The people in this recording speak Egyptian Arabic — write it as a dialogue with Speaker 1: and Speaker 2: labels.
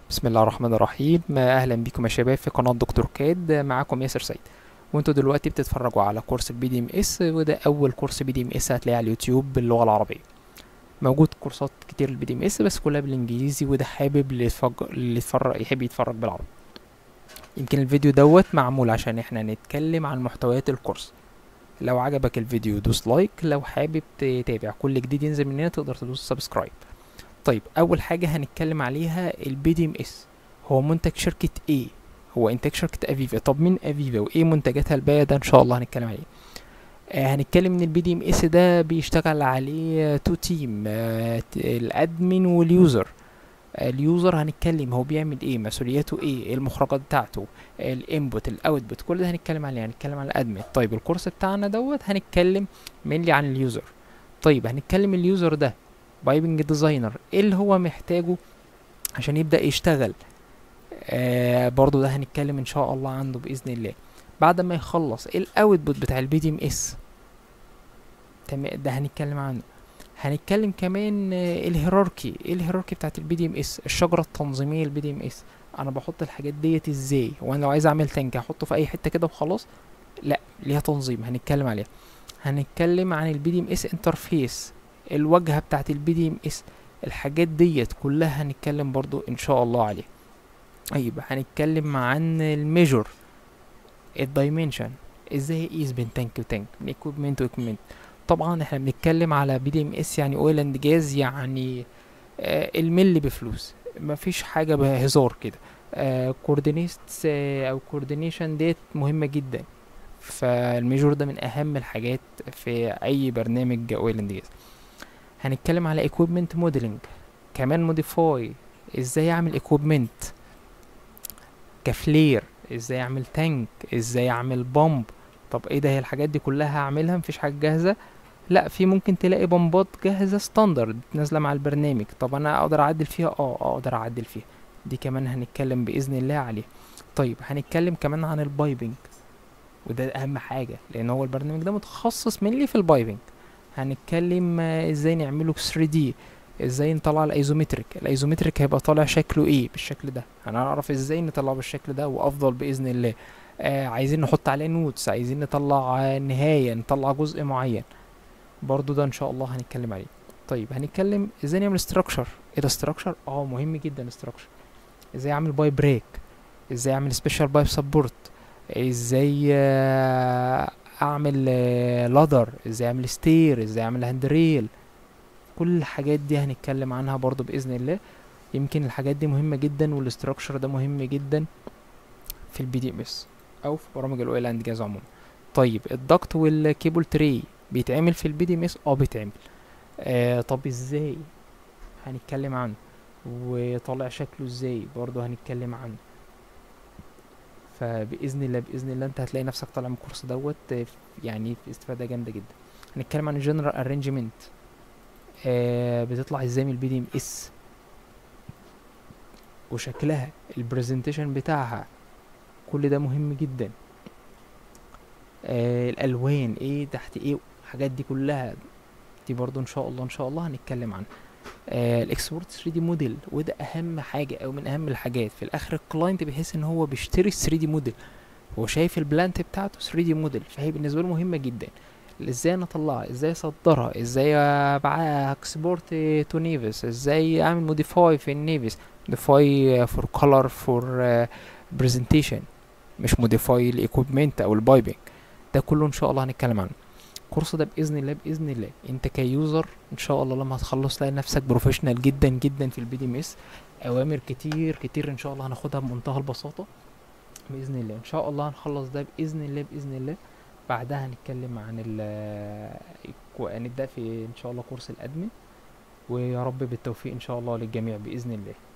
Speaker 1: بسم الله الرحمن الرحيم اهلا بكم يا شباب في قناه دكتور كاد معاكم ياسر سيد وانتوا دلوقتي بتتفرجوا على كورس البي دي ام اس وده اول كورس بي دي ام اس هتلاقيه على اليوتيوب باللغه العربيه موجود كورسات كتير للبي دي ام اس بس كلها بالانجليزي وده حابب اللي يتفرج اللي يتفرج يحب يتفرج بالعربي يمكن الفيديو دوت معمول عشان احنا نتكلم عن محتويات الكورس لو عجبك الفيديو دوس لايك لو حابب تتابع كل جديد ينزل مننا تقدر تدوس سبسكرايب طيب اول حاجه هنتكلم عليها البي دي ام اس هو منتج شركه ايه هو انتاج شركه افيفا طب مين افيفا وايه منتجاتها الباقيه ده ان شاء الله هنتكلم عليه آه هنتكلم ان البي دي ام اس ده بيشتغل عليه تو تيم آه الادمن واليوزر آه اليوزر هنتكلم هو بيعمل ايه مسؤولياته ايه ايه المخرجات بتاعته الانبوت الاوتبوت كل ده هنتكلم عليه هنتكلم على الادمن طيب الكورس بتاعنا دوت هنتكلم مينلي عن اليوزر طيب هنتكلم اليوزر ده بايبنج ديزاينر ايه اللي هو محتاجه عشان يبدا يشتغل آه برضو ده هنتكلم ان شاء الله عنده باذن الله بعد ما يخلص ايه الاوتبوت بتاع البي دي ام اس تمام ده هنتكلم عنه هنتكلم كمان آه الهيراركي ايه الهيراركي بتاعت البي دي ام اس الشجره التنظيميه للبي دي ام اس انا بحط الحاجات ديت ازاي وانا لو عايز اعمل تانك هحطه في اي حته كده وخلاص لا ليها تنظيم هنتكلم عليها هنتكلم عن البي دي ام اس انترفيس الواجهه بتاعت البي دي ام اس الحاجات ديت كلها هنتكلم برضو ان شاء الله عليها طيب هنتكلم عن الميجور الدايمنشن ازاي اقيس بين تانك وتانك من اكويبمنت واكويبمنت طبعا احنا بنتكلم على بي دي ام اس يعني اويل اند جاز يعني آه الملي بفلوس مفيش حاجه بهزار كده آه كوردينيتس آه او كوردينيشن ديت مهمه جدا فالميجور ده من اهم الحاجات في اي برنامج اويل اند جاز هنتكلم على equipment modeling كمان modify ازاي اعمل equipment كفلير ازاي اعمل تانك ازاي اعمل بامب طب ايه ده هي الحاجات دي كلها هعملها مفيش حاجه جاهزه لا في ممكن تلاقي بمبات جاهزه ستاندرد نازله مع البرنامج طب انا اقدر اعدل فيها اه اقدر اعدل فيها دي كمان هنتكلم باذن الله عليه طيب هنتكلم كمان عن البايبنج وده اهم حاجه لان هو البرنامج ده متخصص منلي في البايبنج هنتكلم ازاي نعمله 3 دي ازاي نطلع الايزومتريك الايزومتريك هيبقى طالع شكله ايه بالشكل ده هنعرف ازاي نطلعه بالشكل ده وافضل باذن الله آه عايزين نحط عليه نوتس عايزين نطلع آه نهايه نطلع جزء معين برضو ده ان شاء الله هنتكلم عليه طيب هنتكلم ازاي نعمل استراكشر ايه ده استراكشر اه مهم جدا استراكشر ازاي اعمل باي بريك ازاي اعمل سبيشال بايب سبورت ازاي آه اعمل لادر ازاي اعمل ستير ازاي اعمل هاندريل كل الحاجات دي هنتكلم عنها برضو باذن الله يمكن الحاجات دي مهمه جدا والاستراكشر ده مهم جدا في البي دي ام اس او في برامج الاويل اند جاز عموما طيب الضغط والكيبل تري بيتعمل في البي دي ام اس اه بيتعمل آه طب ازاي هنتكلم عنه وطالع شكله ازاي برضو هنتكلم عنه فباذن الله باذن الله انت هتلاقي نفسك طالع من الكورس دوت يعني في استفاده جامده جدا هنتكلم عن الجنرال ارينجمنت آه بتطلع ازاي من البي دي ام اس وشكلها البرزنتيشن بتاعها كل ده مهم جدا آه الالوان ايه تحت ايه الحاجات دي كلها دي برضو ان شاء الله ان شاء الله هنتكلم عنها آه الاكسبورت 3 دي موديل وده اهم حاجه او من اهم الحاجات في الاخر الكلاينت بيحس ان هو بيشتري 3 دي موديل هو شايف البلانت بتاعته 3 دي موديل فهي بالنسبه له مهمه جدا ازاي انا اطلعها ازاي اصدرها ازاي ابعتها اكسبورت تو نيفس ازاي اعمل موديفاي في النيفس موديفاي فور كولر فور برزنتيشن مش موديفاي الايكويبمنت او البايبنج ده كله ان شاء الله هنتكلم عنه الكورس ده باذن الله باذن الله انت كيوزر ان شاء الله لما هتخلص تلاقي نفسك بروفيشنال جدا جدا في البي دي ام اس اوامر كتير كتير ان شاء الله هناخدها بمنتهى البساطه باذن الله ان شاء الله هنخلص ده باذن الله باذن الله بعدها هنتكلم عن ال نبدا في ان شاء الله كورس الادمن ويا رب بالتوفيق ان شاء الله للجميع باذن الله